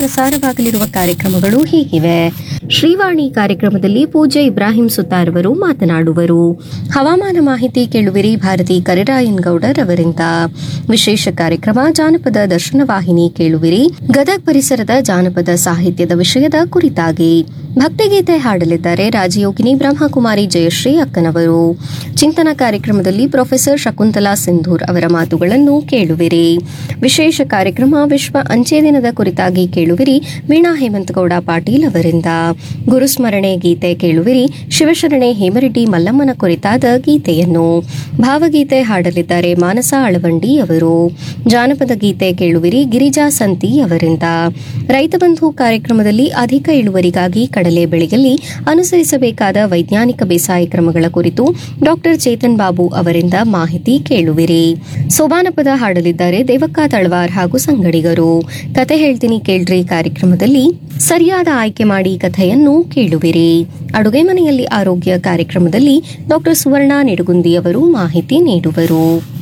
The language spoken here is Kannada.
ಪ್ರಸಾರವಾಗಲಿರುವ ಕಾರ್ಯಕ್ರಮಗಳು ಹೀಗಿವೆ ಶ್ರೀವಾಣಿ ಕಾರ್ಯಕ್ರಮದಲ್ಲಿ ಪೂಜ್ಯ ಇಬ್ರಾಹಿಂ ಸುತಾರ್ ಅವರು ಮಾತನಾಡುವರು ಹವಾಮಾನ ಮಾಹಿತಿ ಕೇಳುವಿರಿ ಭಾರತಿ ಕರಿರಾಯನ್ ಗೌಡರ್ ಅವರಿಂದ ವಿಶೇಷ ಕಾರ್ಯಕ್ರಮ ಜಾನಪದ ದರ್ಶನ ವಾಹಿನಿ ಕೇಳುವಿರಿ ಗದಗ್ ಪರಿಸರದ ಜಾನಪದ ಸಾಹಿತ್ಯದ ವಿಷಯದ ಕುರಿತಾಗಿ ಭಕ್ತಿಗೀತೆ ಹಾಡಲಿದ್ದಾರೆ ರಾಜಯೋಗಿನಿ ಬ್ರಹ್ಮಕುಮಾರಿ ಜಯಶ್ರೀ ಅಕ್ಕನವರು ಚಿಂತನ ಕಾರ್ಯಕ್ರಮದಲ್ಲಿ ಪ್ರೊಫೆಸರ್ ಶಕುಂತಲಾ ಸಿಂಧೂರ್ ಅವರ ಮಾತುಗಳನ್ನು ಕೇಳುವಿರಿ ವಿಶೇಷ ಕಾರ್ಯಕ್ರಮ ವಿಶ್ವ ಅಂಚೆ ದಿನದ ಕುರಿತಾಗಿ ಕೇಳುವಿರಿ ವೀಣಾ ಹೇಮಂತಗೌಡ ಪಾಟೀಲ್ ಅವರಿಂದ ಗುರುಸ್ಮರಣೆ ಗೀತೆ ಕೇಳುವಿರಿ ಶಿವಶರಣೆ ಹೇಮರೆಡ್ಡಿ ಮಲ್ಲಮ್ಮನ ಕುರಿತಾದ ಗೀತೆಯನ್ನು ಭಾವಗೀತೆ ಹಾಡಲಿದ್ದಾರೆ ಮಾನಸ ಅಳವಂಡಿ ಅವರು ಜಾನಪದ ಗೀತೆ ಕೇಳುವಿರಿ ಗಿರಿಜಾ ಸಂತಿ ಅವರಿಂದ ರೈತ ಬಂಧು ಕಾರ್ಯಕ್ರಮದಲ್ಲಿ ಅಧಿಕ ಇಳುವರಿಗಾಗಿ ಕಡಲೆ ಬೆಳೆಯಲ್ಲಿ ಅನುಸರಿಸಬೇಕಾದ ವೈಜ್ಞಾನಿಕ ಬೇಸಾಯ ಕ್ರಮಗಳ ಕುರಿತು ಡಾಕ್ಟರ್ ಚೇತನ್ ಬಾಬು ಅವರಿಂದ ಮಾಹಿತಿ ಕೇಳುವಿರಿ ಸೋಬಾನಪದ ಹಾಡಲಿದ್ದಾರೆ ದೇವಕ್ಕ ತಳವಾರ್ ಹಾಗೂ ಸಂಗಡಿಗರು ಕತೆ ಹೇಳ್ತೀನಿ ಕೇಳ್ರಿ ಕಾರ್ಯಕ್ರಮದಲ್ಲಿ ಸರಿಯಾದ ಆಯ್ಕೆ ಮಾಡಿ ಕಥೆಯನ್ನು ಕೇಳುವಿರಿ ಅಡುಗೆ ಮನೆಯಲ್ಲಿ ಆರೋಗ್ಯ ಕಾರ್ಯಕ್ರಮದಲ್ಲಿ ಡಾಕ್ಟರ್ ಸುವರ್ಣ ನಿಡುಗುಂದಿ ಅವರು ಮಾಹಿತಿ ನೀಡುವರು